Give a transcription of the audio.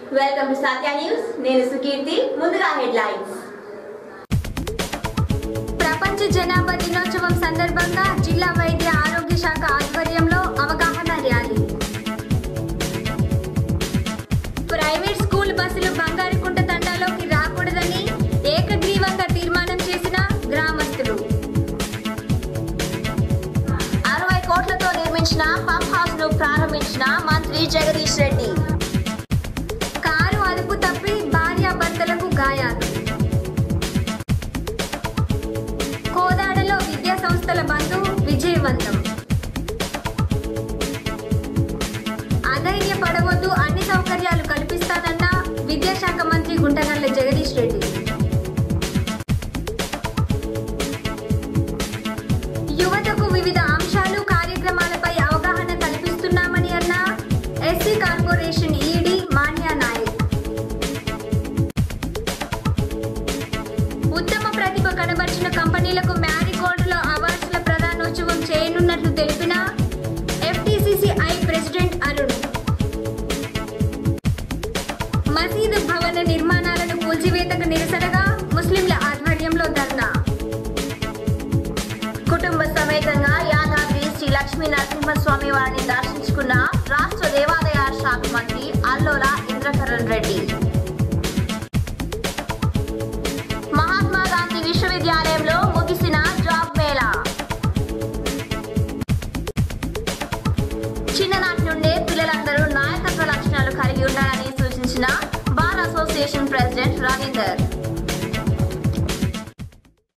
welcome to Satya news నేను సుకీర్తి ముందుగా headlines ప్రపంచ జనాభా దినోత్సవం సందర్భంగా జిల్లా వైద్య ఆరోగ్య శాఖ ఆధ్వర్యంలో అవగాహన ర్యాలీ ప్రైవేట్ స్కూల్ బస్సులు బంగారుకుంట తండాలోకి రాకూడదని ఏకగ్రీవంగా తీర్మానం చేసిన గ్రామస్తులు అరవై కోట్లతో నిర్మించిన పంప్ హౌస్ ను ప్రారంభించిన మంత్రి జగదీష్ రెడ్డి కారు అదుపు తప్పి భార్యాభర్తలకు గాయాలు కోదాడలో విద్యా సంస్థల బంధు విజయవంతం అధైర్యపడవద్దు అన్ని సౌకర్యాలు కల్పిస్తానన్న విద్యాశాఖ మంత్రి గుంటనల్ల జగదీష్ రెడ్డి యువతకు వివిధ అంశాలు కార్యక్రమాలపై అవగాహన కల్పిస్తున్నామని అన్న SC corporation ED Manya Naik ఉత్తమ ప్రతిభ కనబర్చిన కంపెనీలకు మ్యారీగోల్డ్లో అవార్డ్స్ల ప్రధానోత్సవం చేయనున్నట్లు తెలిపిన ఎఫ్టీసీసీఐ ప్రెసిడెంట్ అరుణ్ మసీదు భవన నిర్మాణాలను కూల్చివేతకు నిరసనగా ముస్లింల ఆధ్వర్యంలో ధర్నా కుటుంబ సమేతంగా యాదాద్రి శ్రీ లక్ష్మీ నరసింహస్వామి వారిని దర్శించుకున్న రాష్ట్ర దేవాదాయ శాఖ మంత్రి అల్లోల ఇంద్రకరణ్ రెడ్డి మహాత్మా గాంధీ విశ్వవిద్యాలయంలో ముగిసిన జాబ్ మేళా చిన్ననాటి నుండే పిల్లలందరూ నాయకత్వ లక్షణాలు కలిగి ఉండాలని సూచించిన బార్ అసోసియేషన్ ప్రెసిడెంట్ రవీందర్